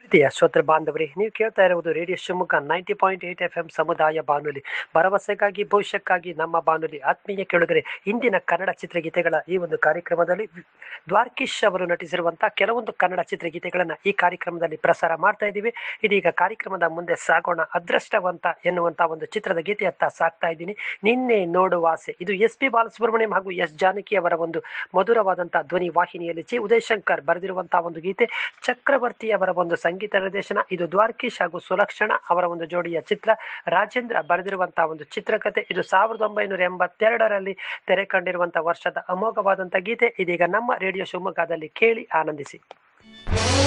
ಪ್ರೀತಿಯ ಶ್ರೋತೃ ಬಾಂಧವರೇ ನೀವು ಕೇಳ್ತಾ ಇರುವುದು radio Shivamogga ninety point eight F M ಸಮುದಾಯ ಬಾನುಲಿ ಭರವಸೆಗಾಗಿ ಭವಿಷ್ಯಕ್ಕಾಗಿ ನಮ್ಮ ಬಾನುಲಿ ಆತ್ಮೀಯ ಕೇಳಿದರೆ ಇಂದಿನ ಕನ್ನಡ ಚಿತ್ರಗೀತೆಗಳ ಈ ಒಂದು ಕಾರ್ಯಕ್ರಮದಲ್ಲಿ ದ್ವಾರ್ಕಿಶ್ ಅವರು ನಟಿಸಿರುವಂತಹ ಕೆಲವೊಂದು ಕನ್ನಡ ಚಿತ್ರಗೀತೆಗಳನ್ನು ಈ ಕಾರ್ಯಕ್ರಮದಲ್ಲಿ ಪ್ರಸಾರ ಮಾಡ್ತಾ ಇದ್ದೀವಿ ಇದೀಗ ಕಾರ್ಯಕ್ರಮದ ಮುಂದೆ ಸಾಗೋಣ ಅದೃಷ್ಟವಂತ ಎನ್ನುವಂತ ಒಂದು ಚಿತ್ರದ ಗೀತೆಯತ್ತ ಸಾಕ್ತಾ ಇದ್ದೀನಿ ನಿನ್ನೆ ನೋಡುವ ಆಸೆ ಇದು ಎಸ್ ಪಿ ಬಾಲಸುಬ್ರಹ್ಮಣ್ಯಂ ಹಾಗೂ ಎಸ್ ಜಾನಕಿ ಅವರ ಒಂದು ಮಧುರವಾದಂತಹ ಧ್ವನಿ ವಾಹಿನಿಯಲ್ಲಿ ಚಿ ಉದಯಶಂಕರ್ ಬರೆದಿರುವಂತಹ ಒಂದು ಗೀತೆ ಚಕ್ರವರ್ತಿ ಅವರ ಒಂದು ಸಂಗೀತ ನಿರ್ದೇಶನ ಇದು ದ್ವಾರಕೀಶ್ ಹಾಗೂ ಸುಲಕ್ಷಣ ಅವರ ಒಂದು ಜೋಡಿಯ ಚಿತ್ರ ರಾಜೇಂದ್ರ ಬರೆದಿರುವಂತಹ ಒಂದು ಚಿತ್ರಕಥೆ ಇದು ಸಾವಿರದ ಒಂಬೈನೂರ ಎಂಬತ್ತೆರಡರಲ್ಲಿ ತೆರೆ ಕಂಡಿರುವಂತಹ ವರ್ಷದ ಅಮೋಘವಾದಂತಹ ಗೀತೆ ಇದೀಗ ನಮ್ಮ ರೇಡಿಯೋ ಶಿವಮೊಗ್ಗದಲ್ಲಿ ಕೇಳಿ ಆನಂದಿಸಿ